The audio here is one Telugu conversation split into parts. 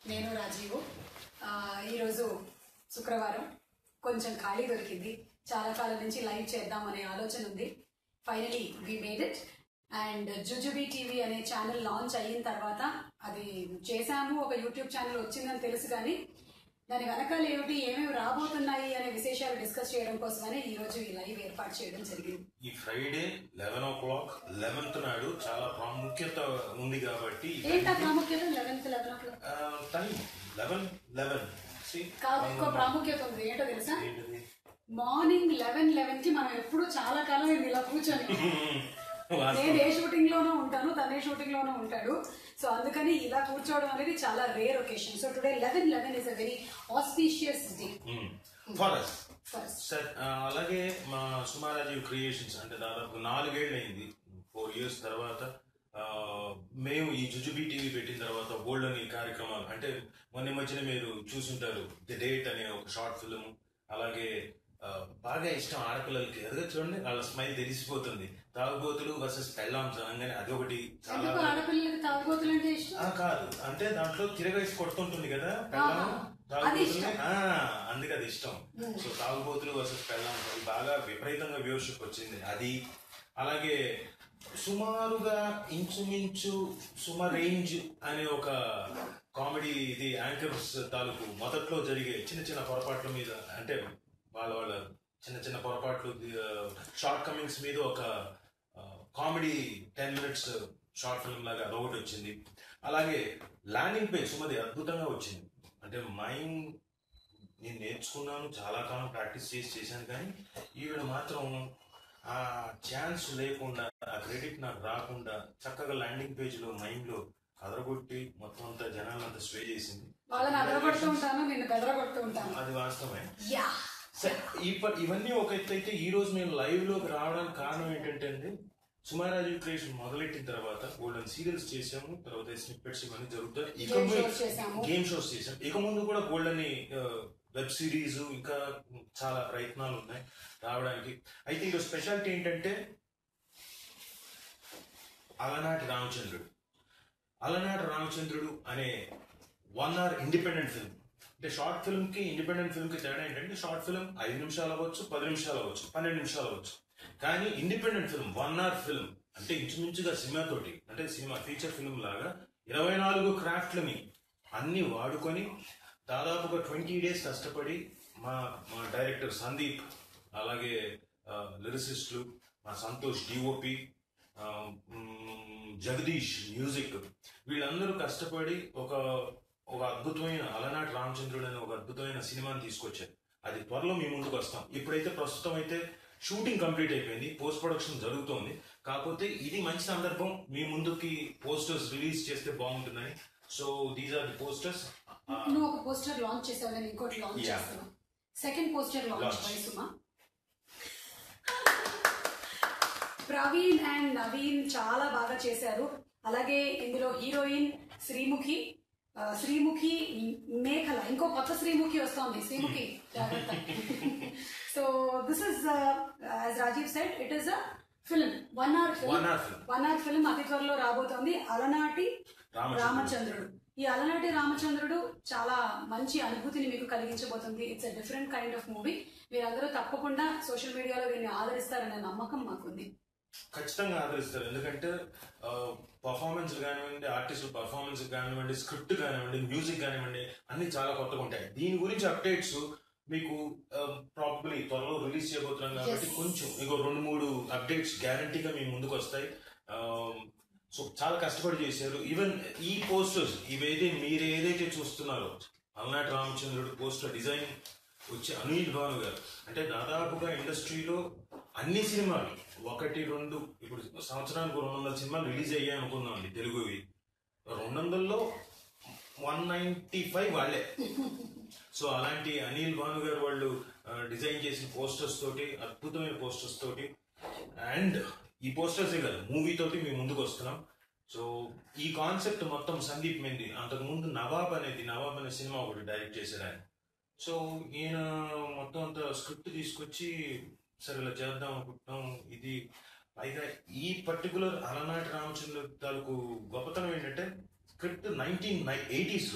నేను రాజీవు ఆ, ఈరోజు శుక్రవారం కొంచెం ఖాళీ దొరికింది చాలా కాలం నుంచి లైవ్ చేద్దాం అనే ఆలోచన ఉంది finally we made it and Jujubee TV అనే ఛానల్ లాంచ్ అయిన తర్వాత అది చేశాము ఒక యూట్యూబ్ ఛానల్ వచ్చిందని తెలుసు కానీ దాని వెనకాల ఏమిటి ఏమేమి రాబోతున్నాయి అనే విశేషాలు డిస్కస్ చేయడం కోసమనే ఈ రోజు ఈ లైవ్ ఏర్పాటు చేయడం జరిగింది ఈ Friday eleven o'clock eleventh నాడు చాలా ప్రాముఖ్యత ఉంది కాబట్టి ఏంటా ప్రాముఖ్యత eleventh eleven o'clock time eleven eleven కాదు ఎక్కువ ప్రాముఖ్యత ఉంది ఏంటో తెలుసా మార్నింగ్ లెవెన్ లెవెన్ కి మనం ఎప్పుడు చాలా కాలం అయింది ఇలా కూర్చొని నేను ఏ షూటింగ్ లోనూ ఉంటాను తనే షూటింగ్ లోనూ ఉంటాడు సో అందుకని ఇలా కూర్చోవడం అనేది చాలా rare occasion so today eleven eleven is a very auspicious day forest first sir ఆ, అలాగే మా సుమారాజీవ్ క్రియేషన్స్ అంటే దాదాపు నాలుగేళ్ళు అయింది ఫోర్ ఇయర్స్ తర్వాత ఆ, మేము ఈ జుజుబీ టీవీ పెట్టిన తర్వాత గోల్డ్ అని కార్యక్రమాలు అంటే మొన్న ఈ మధ్యన మీరు చూసుంటారు ది డేట్ అనే ఒక షార్ట్ ఫిల్మ్ అలాగే ఆ, బాగా ఇష్టం ఆడపిల్లలకి అదిగా చూడండి వాళ్ళ స్మైల్ తెలిసిపోతుంది తాగుబోతులు వర్సెస్ పెళ్ళాం అనగానే అదొకటి చాలా ఎందుకు ఆడపిల్లలకి తాగుబోతులు అంటే ఇష్టం ఆ, కాదు అంటే దాంట్లో తిరగేసి కొడుతుంటుంది కదా పెళ్ళాం ఆహా. అది తాగుబోతుల్ని ఇష్టం. ఆ, అందుకే అది ఇష్టం సో తాగుబోతులు వర్సెస్ పెళ్ళాం అది బాగా విపరీతంగా వ్యూవర్షిప్ వచ్చింది అది అలాగే సుమారుగా ఇంచుమించు సుమ రేంజ్ అనే ఒక కామెడీ ఇది యాంకర్స్ తాలూకు మొదట్లో జరిగే చిన్న చిన్న పొరపాట్ల మీద అంటే వాళ్ళ వాళ్ళ చిన్న చిన్న పొరపాట్లు షార్ట్ కమింగ్స్ మీద ఒక comedy ten minutes short film లాగా అదొకటి వచ్చింది అలాగే ల్యాండింగ్ పేజ్ సుమది అద్భుతంగా వచ్చింది అంటే మైండ్ నేను నేర్చుకున్నాను చాలా కాలం ప్రాక్టీస్ చేసి చేశాను కానీ ఈవిడ మాత్రం ఆ ఛాన్స్ లేకుండా ఆ క్రెడిట్ నాకు రాకుండా చక్కగా ల్యాండింగ్ పేజ్లో మైండ్లో అదరగొట్టి మొత్తం అంతా జనాలంతా స్వే చేసింది వాళ్ళని అదరగొడుతూ ఉంటాను నిన్ను బెదరగొడుతూ ఉంటాను అది వాస్తవమే యా సరే ఇప్ప- ఇవన్నీ ఒక ఎత్తు అయితే ఈ రోజు మేము లైవ్ లోకి రావడానికి కారణం ఏంటంటే అండి సుమారాజు క్రియేషన్ మొదలెట్టిన తర్వాత గోల్డెన్ సీరియల్స్ చేసాము తర్వాత స్నిప్పెట్స్ ఇవన్నీ జరుగుతాయి ఇక Game ముందు- shows చేశాము. గేమ్ షోస్ చేసాం ఇక ముందు కూడా గోల్డెన్ వెబ్ సిరీస్ ఇంకా చాలా ప్రయత్నాలు ఉన్నాయి రావడానికి అయితే ఈరోజు స్పెషాలిటీ ఏంటంటే అలనాటి రామచంద్రుడు అలనాటి రామచంద్రుడు అనే వన్ అవర్ ఇండిపెండెంట్ ఫిల్మ్ అంటే షార్ట్ ఫిల్మ్ కి ఇండిపెండెంట్ ఫిల్మ్ కి తేడా ఏంటంటే షార్ట్ ఫిల్మ్ ఐదు నిమిషాలు అవ్వచ్చు పది నిమిషాలు అవ్వచ్చు పన్నెండు నిమిషాలు అవ్వచ్చు కానీ independent film one hour film అంటే ఇంచుమించుగా సినిమా తోటి అంటే సినిమా ఫీచర్ ఫిల్మ్ లాగా ఇరవై నాలుగు క్రాఫ్ట్లని అన్ని వాడుకొని దాదాపుగా ట్వంటీ డేస్ కష్టపడి మా మా డైరెక్టర్ సందీప్ అలాగే లిరిసిస్టులు మా సంతోష్ డిఓపి జగదీష్ మ్యూజిక్ వీళ్ళందరూ కష్టపడి ఒక ఒక అద్భుతమైన అలనాటి రామచంద్రుడు అనే ఒక అద్భుతమైన సినిమాని తీసుకొచ్చారు అది త్వరలో మీ ముందుకు వస్తాం ఇప్పుడైతే ప్రస్తుతం అయితే షూటింగ్ కంప్లీట్ అయిపోయింది పోస్ట్ ప్రొడక్షన్ జరుగుతోంది కాకపోతే ఇది మంచి సందర్భం మీ ముందుకి పోస్టర్స్ రిలీజ్ చేస్తే బాగుంటుందని so these are the posters నువ్వు ఒక పోస్టర్ లాంచ్ చేసావు నేను ఇంకోటి లాంచ్ Yeah. చేస్తాను second poster launch Launch. By Suma Praveen and Naveen చాలా బాగా చేశారు అలాగే ఇందులో హీరోయిన్ శ్రీముఖి ఆ, శ్రీముఖి మేఘల ఇంకో కొత్త శ్రీముఖి వస్తోంది శ్రీముఖి జాగ్రత్త so this is as Rajeev said it is a film one hour One film hour film. One hour film అతి త్వరలో రాబోతోంది అలనాటి రామచంద్రుడు. రామచంద్రుడు ఈ అలనాటి రామచంద్రుడు చాలా మంచి అనుభూతిని మీకు కలిగించబోతుంది it's a different kind of movie మీరందరూ తప్పకుండా సోషల్ మీడియాలో దీన్ని ఆదరిస్తారనే నమ్మకం మాకుంది ఖచ్చితంగా ఆదరిస్తారు ఎందుకంటే పర్ఫార్మెన్స్ కానివ్వండి ఆర్టిస్ట్ పర్ఫార్మెన్స్ కానివ్వండి స్క్రిప్ట్ కానివ్వండి మ్యూజిక్ కానివ్వండి అన్ని చాలా కొత్తగా ఉంటాయి దీని గురించి అప్డేట్స్ మీకు ప్రాబ్లీ త్వరలో రిలీజ్ చేయబోతున్నాం కాబట్టి Yes. కొంచెం ఇంకో రెండు మూడు అప్డేట్స్ గ్యారంటీగా మీ ముందుకు వస్తాయి సో చాలా కష్టపడి చేశారు ఈవెన్ ఈ పోస్టర్స్ ఇవైతే మీరు ఏదైతే చూస్తున్నారో అలనాటి రామచంద్రుడు పోస్టర్ డిజైన్ వచ్చి అనిల్ భాను గారు అంటే దాదాపుగా ఇండస్ట్రీలో అన్ని సినిమాలు ఒకటి రెండు ఇప్పుడు సంవత్సరానికి రెండు వందల సినిమాలు రిలీజ్ అయ్యాయి అనుకుందాం అండి తెలుగువి రెండు వందల్లో వన్ నైంటీ ఫైవ్ వాళ్ళే సో అలాంటి అనిల్ భాను గారు వాళ్ళు డిజైన్ చేసిన పోస్టర్స్ తోటి అద్భుతమైన పోస్టర్స్ తోటి అండ్ ఈ పోస్టర్సే కాదు మూవీ తోటి మేము ముందుకు వస్తున్నాం సో ఈ కాన్సెప్ట్ మొత్తం సందీప్ మెంది అంతకుముందు నవాబ్ అనేది నవాబ్ అనే సినిమా ఒకటి డైరెక్ట్ చేశారు ఆయన సో ఈయన మొత్తం అంతా స్క్రిప్ట్ తీసుకొచ్చి సరే ఇలా చేద్దాం అనుకుంటున్నాం ఇది పైగా ఈ పర్టికులర్ అలనాటి రామచంద్ర తాలూకు గొప్పతనం ఏంటంటే స్క్రిప్ట్ నైన్టీన్ ఎయిటీస్ లో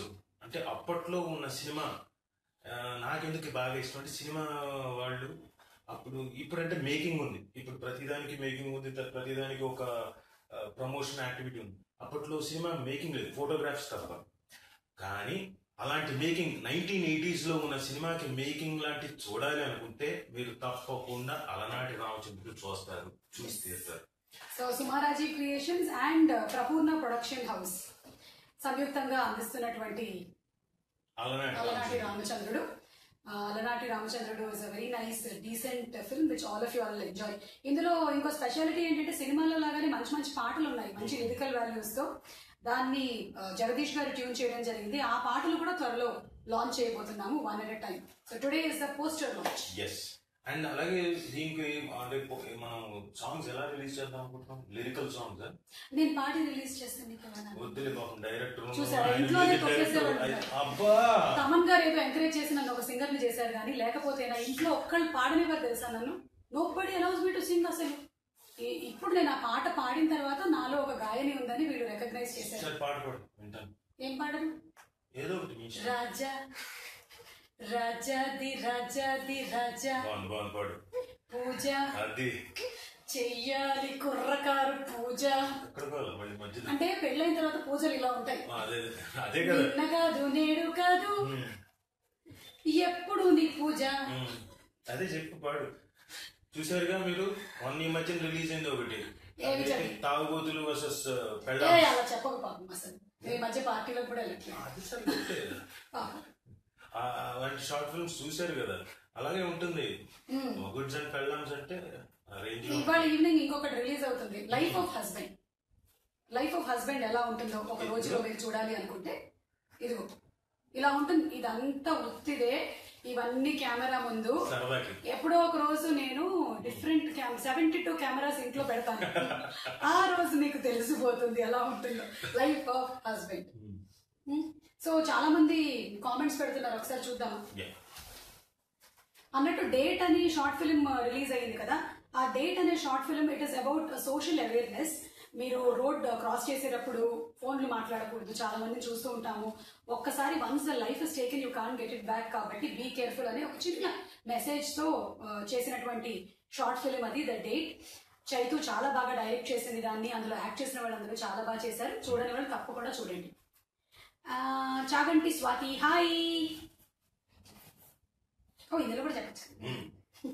అంటే అప్పట్లో ఉన్న సినిమా ఆ, నాకెందుకు బాగా ఇష్టం అంటే సినిమా వాళ్ళు అప్పుడు ఇప్పుడంటే మేకింగ్ ఉంది ఇప్పుడు ప్రతిదానికి మేకింగ్ ఉంది త- ప్రతిదానికి ఒక ప్రమోషన్ యాక్టివిటీ ఉంది అప్పట్లో సినిమా మేకింగ్ లేదు ఫోటోగ్రాఫ్స్ తప్ప కానీ అలాంటి మేకింగ్ నైన్టీన్ ఎయిటీస్ లో ఉన్న సినిమాకి మేకింగ్ లాంటి చూడాలి అనుకుంటే మీరు తప్పకుండా అలనాటి రామచంద్రుడు చూస్తారు చూసి తీరుతారు సో సుమారాజీ creations and Prapoorna production house సంయుక్తంగా అందిస్తున్నటువంటి అలనాటి అలనాటి రామచంద్రుడు రామచంద్రుడు ఆ, Alanati Ramachandrudu is a very nice decent film which all of you all enjoy ఇందులో ఇంకో స్పెషాలిటీ ఏంటంటే సినిమాలో లాగానే మంచి మంచి పాటలు ఉన్నాయి మంచి లిరికల్ వాల్యూస్ తో దాన్ని ఆ, జగదీష్ గారు ట్యూన్ చేయడం జరిగింది ఆ పాటలు కూడా త్వరలో లాంచ్ చేయబోతున్నాము one at time so today is the poster launch yes and అలాగే దీనికి రేపు మనం సాంగ్స్ ఎలా రిలీజ్ చేద్దాం అనుకుంటున్నాం లిరికల్ సాంగ్స్ నేను పాట రిలీజ్ చేస్తాను నీకు ఏమన్నా? వద్దులే పాపం డైరెక్టర్ చూసారా? ఇంట్లోనే తొక్కేసేవాళ్ళు. అబ్బా తమన్ గారు ఏదో ఎంకరేజ్ చేసి నన్ను ఒక సింగర్ ని చేశారు కానీ లేకపోతే నా ఇంట్లో ఒక్కళ్ళు పాడనివ్వరు తెలుసా నన్ను నో బడి అలౌస్ మీ టు సింగ్ అసలు ఈ- ఇప్పుడు నేను ఆ పాట పాడిన తర్వాత నాలో ఒక గాయని ఉందని వీళ్ళు రికగ్నైజ్ చేశారు సరే పాట పాడు వింటాను ఏం పాడరు ఏదో ఒకటి మీ ఇష్టం. రాజా రాజా ది రాజా ది రాజా బాగుంది బాగుంది పాడు పూజ అది చెయ్యాలి కుర్రకారు పూజ ఎక్కడ కావాలి మళ్ళీ మధ్యలో అంటే పెళ్ళైన తర్వాత పూజలు ఇలా ఉంటాయి ఆ, అదే అదే కదా నిన్న కాదు నేడు కాదు ఉమ్, ఎప్పుడు నీ పూజ ఉమ్. అదే చెప్పు పాడు చూసారుగా మీరు వన్ ఈ మధ్యన రిలీజ్ అయింది ఒకటి ఏమి అదే చెప్పి? తాగుబోతులు వర్సెస్ ఏ పెళ్ళ అలా చెప్పక పాపం అసలు ఈ మధ్య పార్టీలకు కూడా వెళ్ళట్లేదు అది సరిగ్గే. పాపం. ఆ, అలాంటి షార్ట్ ఫిల్మ్స్ చూశారు కదా అలాగే ఉంటుంది మ్మ్. గుడ్స్ అండ్ పెళ్ళామ్స్ అంటే రేంజ్ ఇవాళ ఈవినింగ్ ఇంకొకటి రిలీజ్ అవుతుంది life of husband life of husband ఎలా ఉంటుందో ఒక రోజులో మీరు చూడాలి అనుకుంటే ఇదిగో ఇలా ఉంటుంది ఇదంతా ఉత్తిదే ఇవన్నీ కెమెరా ముందు సరదాకి ఎప్పుడో ఒక రోజు నేను different cam seventy two cameras ఇంట్లో పెడతాను ఆ రోజు మీకు తెలిసిపోతుంది ఎలా ఉంటుందో లైఫ్ ఆఫ్ హస్బెండ్ సో చాలా మంది కామెంట్స్ పెడుతున్నారు ఒకసారి చూద్దాం Yeah. అన్నట్టు డేట్ అని షార్ట్ ఫిల్మ్ రిలీజ్ అయ్యింది కదా ఆ డేట్ అనే short film it is about social awareness మీరు రోడ్ క్రాస్ చేసేటప్పుడు ఫోన్లు మాట్లాడకూడదు చాలా మంది చూస్తూ ఉంటాము ఒక్కసారి once the life is taken you can get it back కాబట్టి బీ కేర్ఫుల్ అనే ఒక చిన్న మెసేజ్ తో ఆ, చేసినటువంటి షార్ట్ ఫిల్మ్ అది ద డేట్ చైతు చాలా బాగా డైరెక్ట్ చేసింది దాన్ని అందులో యాక్ట్ చేసిన వాళ్ళందరూ చాలా బాగా చేశారు చూడని వాళ్ళు తప్పకుండా చూడండి ఆ, చాగంటి స్వాతి హాయ్ ఓ ఇందులో కూడా చెప్పచ్చు మ్మ్.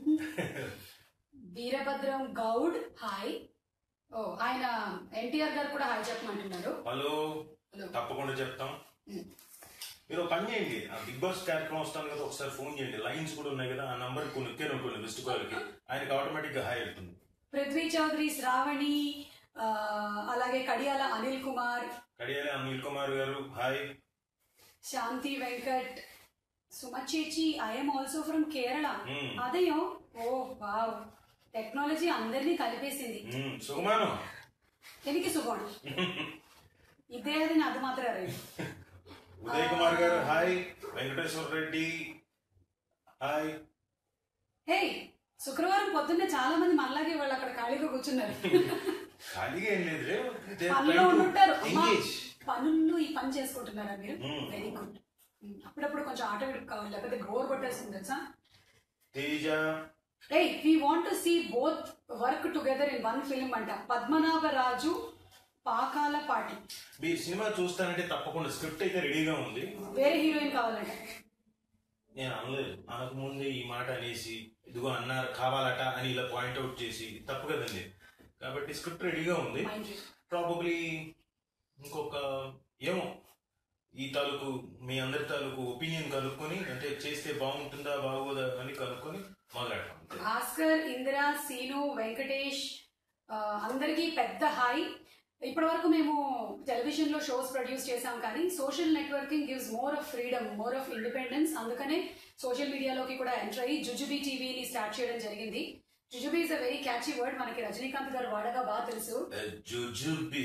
వీరభద్రం గౌడ్ హాయ్ ఓ ఆయన ఎన్టీఆర్ గారు కూడా హాయ్ చెప్పమంటున్నారు హలో హలో తప్పకుండా చెప్తాం మ్మ్. మీరు ఒక పని చేయండి ఆ బిగ్ బాస్ కార్యక్రమం వస్తాను కదా ఒకసారి ఫోన్ చేయండి లైన్స్ కూడా ఉన్నాయి కదా ఆ నంబర్ కొన్ని ఎక్కాను అనుకోండి మిస్డ్ కాల్కి ఆయనకి ఆటోమేటిక్ గా హాయ్ వెళ్తుంది పృథ్వీ చౌదరి శ్రావణి ఆ, అలాగే కడియాల అనిల్ కుమార్ కడియాలి అనిల్ కుమార్ గారు హాయ్ శాంతి వెంకట్ సుమచేచి I'm also from Kerala hmm. అదయ్యో ఓ వావ్ టెక్నాలజీ అందరినీ కలిపేసింది మ్మ్. సుకుమారం ఎనికి సుగోణ ఇదే అది అది మాత్రం రే ఉదయ్ కుమార్ గారు hi Venkateswara Reddy hi hey శుక్రవారం పొద్దున్నే చాలా మంది మనలాగే వాళ్ళు అక్కడ ఖాళీగా కూర్చున్నారు ఖాళీగా ఏం లేదు పనిలో ఉండుంటారు అమ్మా, ఎంగేజ్ పనుల్లో ఈ పని చేసుకుంటున్నారా మీరు Hmm. వెరీ గుడ్ అప్పుడప్పుడు కొంచెం ఆట కావాలి లేకపోతే గ్రోర్ కొట్టేస్తుంది తెలుసా తేజ ఏ we want to see both work together in one film అంట పద్మనాభరాజు పాకాల పాటి మీరు సినిమా చూస్తానంటే తప్పకుండా స్క్రిప్ట్ అయితే రెడీగా ఉంది వేరే హీరోయిన్ కావాలంట నేను అనలేదు అనక ముందే ఈ మాట అనేసి ఇదిగో అన్నారు కావాలట అని ఇలా పాయింట్అవుట్ చేసి తప్పు కదండి కాబట్టి స్క్రిప్ట్ రెడీగా ఉంది మైండ్ యూ ప్రాబబ్లీ ఇంకొక ఏమో ఈ తాలూకు మీ అందరి తాలూకు ఒపీనియన్ కనుక్కొని అంటే చేస్తే బాగుంటుందా బాగోదా అని కనుక్కొని మొదలెడతాం అంతే. భాస్కర్ ఇందిరా సీను వెంకటేష్ ఆ, అందరికీ పెద్ద హాయ్ ఇప్పటి వరకు మేము టెలివిజన్ లో షోస్ ప్రొడ్యూస్ చేసాం కానీ social networking gives more of freedom more of independence అందుకనే సోషల్ మీడియాలోకి కూడా ఎంటర్ అయ్యి జుజుబీ టీవీని స్టార్ట్ చేయడం జరిగింది Jujubee is a very catchy word మనకి రజనీకాంత్ గారు వాడగా బాగా తెలుసు ఏ, జుజుబి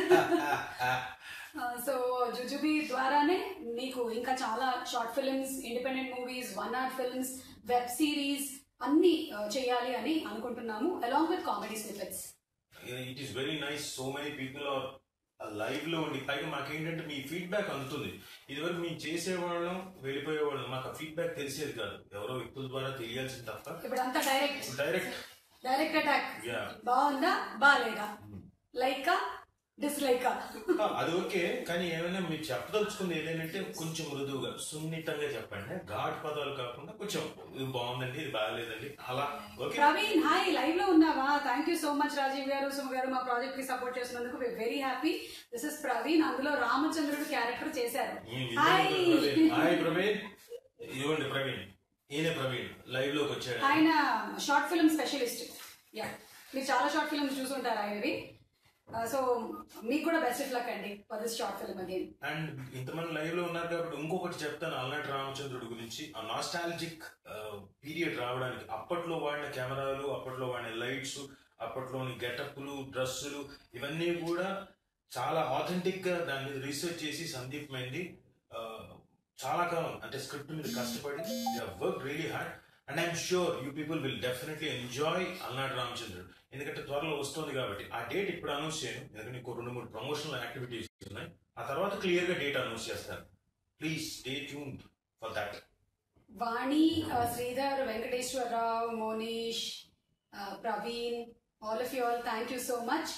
సో జుజుబీ ద్వారానే మీకు ఇంకా చాలా short films independent movies one hour films web series అన్ని ఆ, చేయాలి అని అనుకుంటున్నాము along with comedy snippets it is very nice so many people are live లో ఉండి పైగా మాకేంటంటే మీ ఫీడ్బ్యాక్ అందుతుంది ఇదివరకు మేము చేసేవాళ్ళం వెళ్ళిపోయేవాళ్ళం మాకు ఆ ఫీడ్బ్యాక్ తెలిసేది కాదు ఎవరో వ్యక్తుల ద్వారా తెలియాల్సింది తప్ప ఇప్పుడు అంతా డైరెక్ట్ డైరెక్ట్ డైరెక్ట్ అటాక్ యా బాగుందా బాగాలేదా లైకా డిస్లైకా అది ఓకే కానీ ఏమైనా మీరు చెప్పదలుచుకుంది ఏదైనా కొంచెం మృదువుగా సున్నితంగా చెప్పండి ఘాట్ పదాలు కాకుండా కొంచెం ఇది బాగుందండి ఇది బాగాలేదండి అలా ఓకే ప్రవీణ్ హాయ్ లైవ్ లో ఉన్నావా thank you so much Rajiv garu Suma garu మా ప్రాజెక్ట్ కి సపోర్ట్ చేసినందుకు very happy this is Praveen అందులో రామచంద్రుడు క్యారెక్టర్ చేశారు హాయ్ హాయ్ ప్రవీణ్ ఇవ్వండి ప్రవీణ్ ఈయన ప్రవీణ్ లైవ్ లోకి వచ్చాడు ఆయన షార్ట్ ఫిల్మ్ స్పెషలిస్ట్ యా మీరు చాలా షార్ట్ ఫిల్మ్స్ చూసుంటారు ఆయనవి సో మీకు కూడా బెస్ట్ లక్ అండి for this short film again and ఇంతమంది లైవ్ లో ఉన్నారు కాబట్టి ఇంకొకటి చెప్తాను అల్నాటి రామచంద్రుడు గురించి ఆ నాస్టాలజిక్ పీరియడ్ రావడానికి అప్పట్లో వాడిన కెమెరాలు అప్పట్లో వాడిన లైట్స్ అప్పట్లోని గెటప్లు డ్రెస్సులు ఇవన్నీ కూడా చాలా ఆథెంటిక్ గా దాని మీద రీసెర్చ్ చేసి సందీప్ మెంది ఆ, చాలా కాలం అంటే స్క్రిప్ట్ మీద కష్టపడి work really hard and I'm sure you people will definitely enjoy Alanati Ramachandrudu ఎందుకంటే త్వరలో వస్తుంది కాబట్టి ఆ డేట్ ఇప్పుడు అనౌన్స్ చేయను ఎందుకంటే ఇంకో రెండు మూడు ప్రమోషనల్ యాక్టివిటీస్ ఉన్నాయి ఆ తర్వాత క్లియర్ గా డేట్ అనౌన్స్ చేస్తాను please stay tune for that Vani uh, Sridhar Venkateswararao Monish uh, Praveen all of you all thank you so much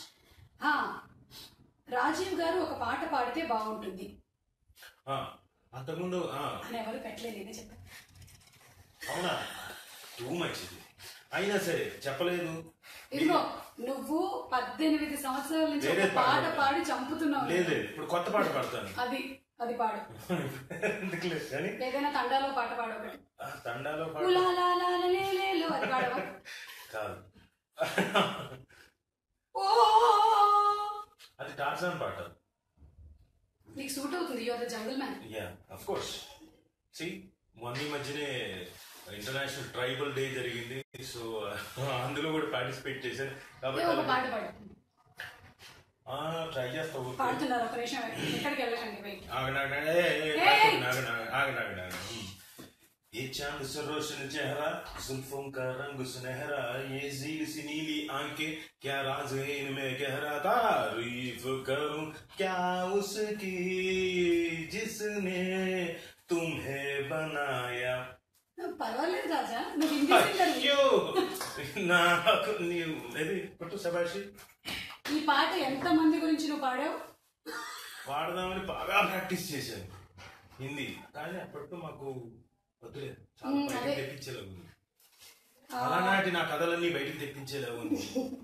Rajiv గారు ఒక పాట పాడితే బాగుంటుంది అంతకుముందు ఆ, అని ఎవరు పెట్టలేదు నేనే చెప్పాను అవునా టూ మచ్ ఇది అయినా సరే చెప్పలేదు ఇదిగో నువ్వు పద్దెనిమిది సంవత్సరాల నుంచి వేరే ఒక పాట పాట పాడు. పాడి చంపుతున్నావు లేదు ఇప్పుడు కొత్త పాట పాడతాను అది అది పాడు ఎందుకులే కానీ ఏదైనా తండాలో పాట పాడు ఒకటి ఆ, తండాలో పాట ఉలాలాలాలలేలేలు అది పాడవా కాదు ఓ అది టార్జాన్ పాట నీకు సూట్ అవుతుంది your the jungle man yeah of course సి మొన్న ఈ మధ్యనే ఇంటర్నేషనల్ ట్రైబల్ డే జరిగింది సో అందులో కూడా పార్టిసిపేట్ చేశాను కాబట్టి ఒక పాట పాడు ట్రై చేస్తావు పాడుతున్నారు ఒక నిమిషం ఎక్కడికి వెళ్ళకండి వెయిట్ Hmm. ये चांद से रोशन चेहरा जुल्फों का रंग सुनहरा ये झील सी नीली आंखें क्या राज है इनमें गहरा तारीफ करूं क्या उसकी जिसने तुम्हें बनाया పర్వాలేదు రాజా నువ్వు హిందీ సింగర్ అయ్యో నాకు నీవు ఇది కొట్టు శబాషి ఈ పాట ఎంత మంది గురించి నువ్వు పాడావు వాడదామని బాగా ప్రాక్టీస్ చేశాను హిందీ కానీ అప్పట్లో మాకు వద్దులే చాలా మ్మ్, బయటకు అదే. తెప్పించేలా ఉంది అలనాటి నా కథలన్నీ బయటకు తెప్పించేలా ఉంది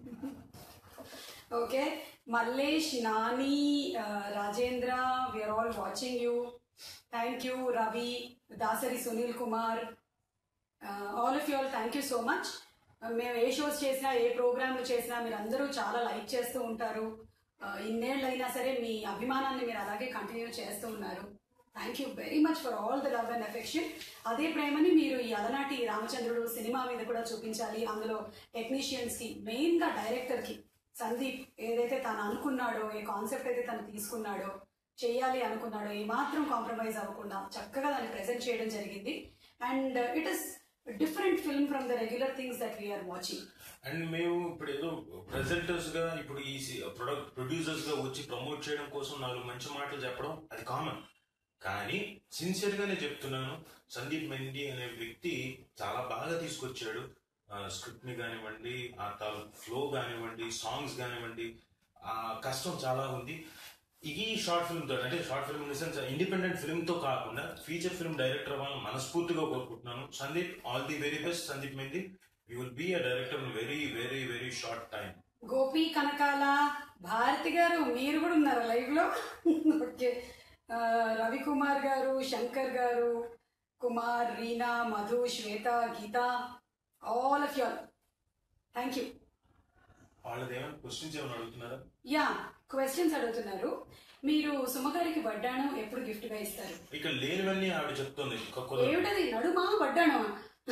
ఓకే మల్లేష్ నాని ఆ, Rajendra we are all watching you thank you Ravi Dasari Sunil Kumar all of you all thank you so much మేము ఏ షోస్ చేసినా ఏ ప్రోగ్రాంలు చేసినా మీరు అందరూ చాలా లైక్ చేస్తూ ఉంటారు ఆ, ఇన్నేళ్ళు అయినా సరే మీ అభిమానాన్ని మీరు అలాగే కంటిన్యూ చేస్తూ ఉన్నారు thank you very much for all the love and affection అదే ప్రేమని మీరు ఈ అలనాటి రామచంద్రుడు సినిమా మీద కూడా చూపించాలి అందులో టెక్నీషియన్స్ కి మెయిన్ గా డైరెక్టర్ కి సందీప్ ఏదైతే తను అనుకున్నాడో ఏ కాన్సెప్ట్ అయితే తను తీసుకున్నాడో చేయాలి అనుకున్నాడో ఏ మాత్రం కాంప్రమైజ్ అవ్వకుండా చక్కగా దాన్ని ప్రెజెంట్ చేయడం జరిగింది and it is different film from the regular things that we are watching and మేము ఇప్పుడు ఏదో ప్రెజెంటర్స్ గా ఇప్పుడు ఈ ప్రొడక్ట్ ప్రొడ్యూసర్స్ గా వచ్చి ప్రమోట్ చేయడం కోసం నాలుగు మంచి మాటలు చెప్పడం అది కామన్ కానీ సిన్సియర్ గానే చెప్తున్నాను సందీప్ మెండి అనే వ్యక్తి చాలా బాగా తీసుకొచ్చాడు స్క్రిప్ట్ ని కానివ్వండి ఆ ఫ్లో కానివ్వండి సాంగ్స్ కానివ్వండి ఆ కష్టం చాలా ఉంది ఈ షార్ట్ ఫిల్మ్ తో అంటే short film in the sense independent film తో కాకుండా ఫీచర్ ఫిల్మ్ డైరెక్టర్ అవ్వాలని మనస్ఫూర్తిగా కోరుకుంటున్నాను Sandeep all the very best Sandeep Mendi you will be a director in very very very short time Gopi Kanakala Bharathi garu మీరు కూడా ఉన్నారు లైవ్ లో ఓకే ఆ, Ravikumar garu Shankar garu Kumar Reena Madhu Swetha Geetha all of your thank you వాళ్ళది ఏమైనా క్వశ్చన్స్ ఏమైనా అడుగుతున్నారా యా క్వశ్చన్స్ అడుగుతున్నారు మీరు సుమగారికి వడ్డాణం ఎప్పుడు గిఫ్ట్ గా ఇస్తారు ఇక్కడ లేనివన్నీ ఆవిడ చెప్తుంది ఒక కుదరదు. ఏమిటది నడుమా వడ్డాణమా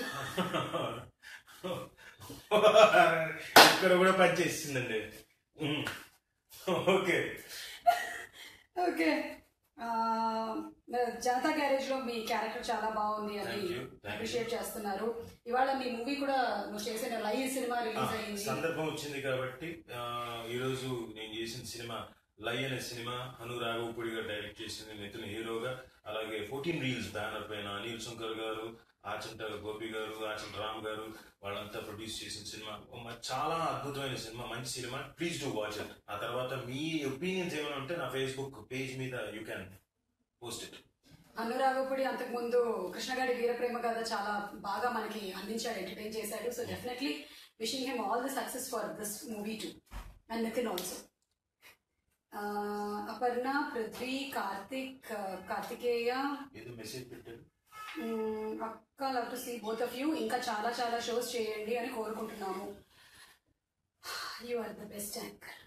ఇక్కడ కూడా పనిచేసిందండి ఓకే ఓకే ఆ, జనతా గ్యారేజ్ లో మీ క్యారెక్టర్ చాలా బాగుంది అని Thank you, thank you. Appreciate చేస్తున్నారు ఇవాళ మీ మూవీ కూడా నువ్వు చేసిన లైవ్ సినిమా రిలీజ్ అయింది సందర్భం వచ్చింది కాబట్టి ఆ, ఈరోజు నేను చేసిన సినిమా లై అనే సినిమా అనురాఘవపుడి గారు డైరెక్ట్ చేసింది నితిన్ హీరోగా అలాగే ఫోర్టీన్ రీల్స్ బ్యానర్ పైన అనిల్ శంకర్ గారు ఆచంట గోపి గారు ఆచంట రామ్ గారు వాళ్ళంతా ప్రొడ్యూస్ చేసిన సినిమా ఓ మ- చాలా అద్భుతమైన సినిమా మంచి సినిమా ప్లీజ్ డూ వాచ్ ఇట్ ఆ తర్వాత మీ ఒపీనియన్స్ ఏమైనా ఉంటే నా ఫేస్బుక్ పేజ్ మీద you can post it Anuragapudi అంతకు ముందు కృష్ణగాడి వీరప్రేమ కథ చాలా బాగా మనకి అందించాడు ఎంటర్టైన్ చేశాడు so definitely wishing him all the success for this movie to and Nithin also Aparna Prithvi Karthik Karthikeya ఏదో మెసేజ్ పెట్టారు మ్మ్, అక్క love to see both of you ఇంకా చాలా చాలా షోస్ చేయండి అని కోరుకుంటున్నాము you are the best anchor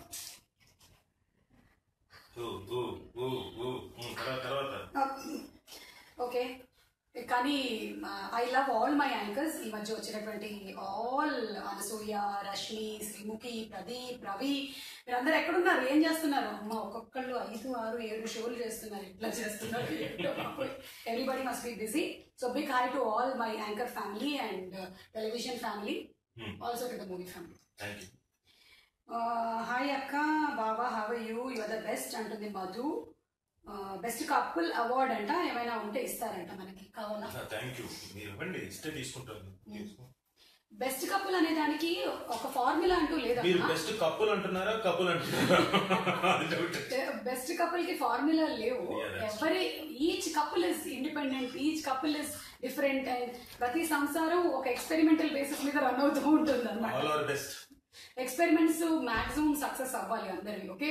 ఓ ఓ ఓ ఓ ఉమ్, తర్వాత తర్వాత ఓకే కానీ I love all my anchors ఈ మధ్య వచ్చినటువంటి ఆల్ అనసూయ రష్మి శ్రీముఖి ప్రదీప్ రవి మీరందరూ ఎక్కడున్నారు ఏం చేస్తున్నారు అమ్మ ఒక్కొక్కళ్ళు ఐదు ఆరు ఏడు షోలు చేస్తున్నారు ఇట్లా చేస్తున్నారు everybody must be busy so big hi to all my anchor family and television family Hmm. Also to the movie family thank you hi అక్క బాబా have you you are the best అంటుంది మధు బెస్ట్ కపుల్ అవార్డ్ అంట ఏమైనా ఉంటే ఇస్తారంట మనకి కావాలా థ్యాంక్ యూ మీరు ఇవ్వండి ఇస్తే తీసుకుంటాను బెస్ట్ కపుల్ అనే దానికి ఒక ఫార్ములా అంటూ మీరు లేదా బెస్ట్ కప్పులు అంటున్నారా కప్పులు అంటున్నారా అది doubt. బెస్ట్ కపుల్ కి ఫార్ములా లేవు Yeah, that's ఎవరి each couple is independent each couple is different and ప్రతి సంసారం ఒక ఎక్స్పెరిమెంటల్ బేసిస్ మీద రన్ అవుతూ ఉంటుంది అనమాట all are best experiments maximum success అవ్వాలి అందరివి okay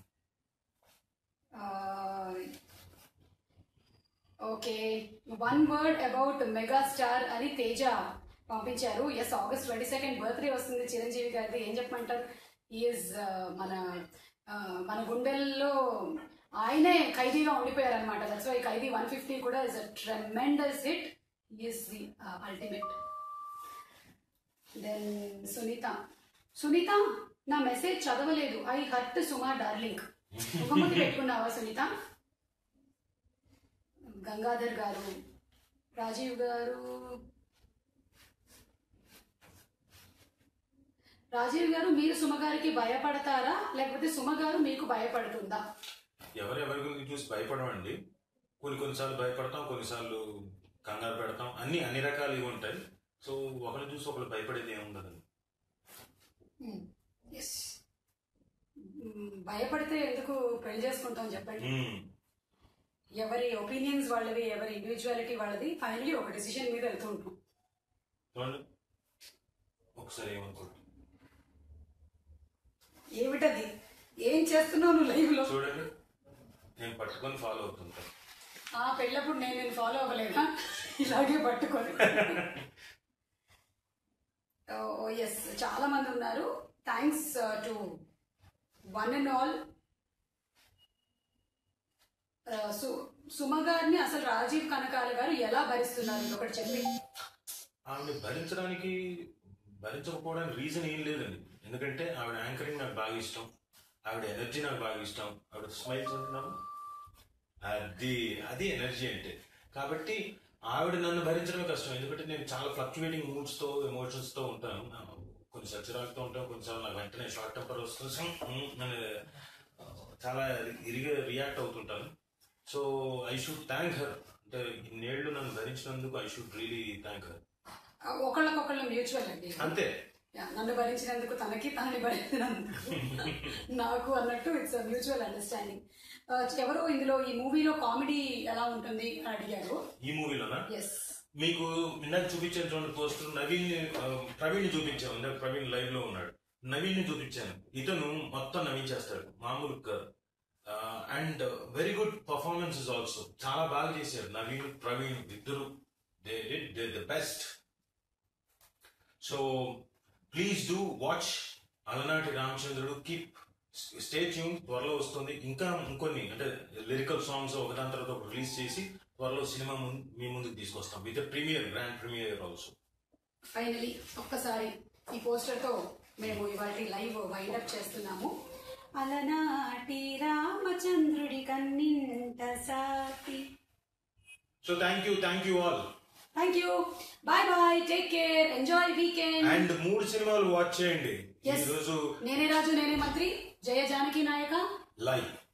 okay one word about megastar అని తేజ పంపించారు yes August twenty second birthday వస్తుంది చిరంజీవి గారిది ఏం చెప్పమంటారు ఈజ్ మన uh, మన గుండెల్లో ఆయనే ఖైదీగా ఉండిపోయారు అనమాట that's why Khaidi one fifty కూడా is a tremendous hit is the ultimate then Sunitha Sunitha నా మెసేజ్ చదవలేదు ఐ హర్ట్ సుమా డార్లింగ్ ముఖముఖి పెట్టుకున్నావా సునీత గంగాధర్ గారు రాజీవ్ గారు రాజీవ్ గారు మీరు సుమ గారికి భయపడతారా లేకపోతే సుమ గారు మీకు భయపడుతుందా ఎవరెవరి గురించి చూసి భయపడమండి కొన్ని కొన్నిసార్లు భయపడతాం కొన్నిసార్లు కంగారు పెడతాం అన్ని అన్ని రకాలు ఇవి ఉంటాయి సో ఒకరిని చూసి ఒకరు భయపడేది ఏముండదండి ఎస్ భయపడితే ఎందుకు పెళ్లి చేసుకుంటాం చెప్పండి మ్మ్. ఎవరి ఒపీనియన్స్ వాళ్ళవి ఎవరి ఇండివిజువాలిటీ వాళ్ళది ఫైనలీ ఒక డెసిషన్ మీద వెళ్తూ ఉంటాం చూడండి ఒకసారి ఏమనుకోండి ఏమిటది ఏం చేస్తున్నావు నువ్వు లైవ్ లో చూడండి నేను పట్టుకొని ఫాలో అవుతుంటాను ఆ పెళ్ళప్పుడు నేను నేను ఫాలో అవ్వలేదా ఇలాగే పట్టుకొని ఓ ఎస్ చాలా మంది ఉన్నారు thanks to one and all Suma గారిని అసలు రాజీవ్ కనకాల గారు ఎలా భరిస్తున్నారు ఇది ఒకటి చెప్పి ఆవిడ భరించడానికి భరించకపోవడానికి రీజన్ ఏం లేదండి ఎందుకంటే ఆవిడ యాంకరింగ్ నాకు బాగా ఇష్టం ఆవిడ ఎనర్జీ నాకు బాగా ఇష్టం ఆవిడ స్మైల్ చూస్తున్నాము అది అది ఎనర్జీ అంటే కాబట్టి ఆవిడ నన్ను భరించడమే కష్టం ఎందుకంటే నేను చాలా ఫ్లక్చువేటింగ్ మూడ్స్ తో ఎమోషన్స్ తో ఉంటాను కొన్నిసార్లు చిరాకుతో ఉంటాను కొన్నిసార్లు నాకు వెంటనే షార్ట్ టెంపర్ వస్తుంది "ఉమ్" అని ఆ, చాలా ఇరిగా రియాక్ట్ అవుతుంటాను so I should thank her అంటే ఇన్నేళ్లు నన్ను భరించినందుకు I should really thank her ఆ, ఒకళ్ళకొకళ్ళు మ్యూచువల్ అండి అంతే యా, నన్ను భరించినందుకు తనకి తనని భరించినందుకు నాకు అన్నట్టు ఇట్స్ మ్యూచువల్ అండర్స్టాండింగ్ ఎవరో ఇందులో ఈ మూవీలో కామెడీ ఎలా ఉంటుంది అని అడిగారు ఈ మూవీలోనా ఎస్ మీకు ఇందాక చూపించాను చూడండి పోస్టర్ నవీన్ ప్రవీణ్ చూపించాను ఇందాక ప్రవీణ్ లైవ్ లో ఉన్నాడు నవీన్ ని చూపించాను ఇతను మొత్తం నవ్వించేస్తాడు మామూలు and very good performances also చాలా బాగా చేశారు నవీన్ ప్రవీణ్ ఇద్దరు they they the best so please do watch Alanati Ramachandrudu keep stay tune త్వరలో వస్తుంది ఇంకా ఇంకొన్ని అంటే లిరికల్ సాంగ్స్ ఒకదాని తర్వాత ఒక రిలీజ్ చేసి త్వరలో సినిమా ముందు మీ ముందుకు తీసుకొస్తాం with premiere grand premiere also finally ఒక్కసారి ఈ పోస్టర్ తో మేము ఇవాళ లైవ్ వైండ్ అప్ చేస్తున్నాము అలనాటి రామచంద్రుడి కన్నింట సాటి so thank you thank you all thank you bye bye take care enjoy weekend and మూడు సినిమాలు వాచ్ చేయండి Yes. ఈ రోజు నేనే రాజు నేనే మంత్రి జయ జానకి నాయక లైవ్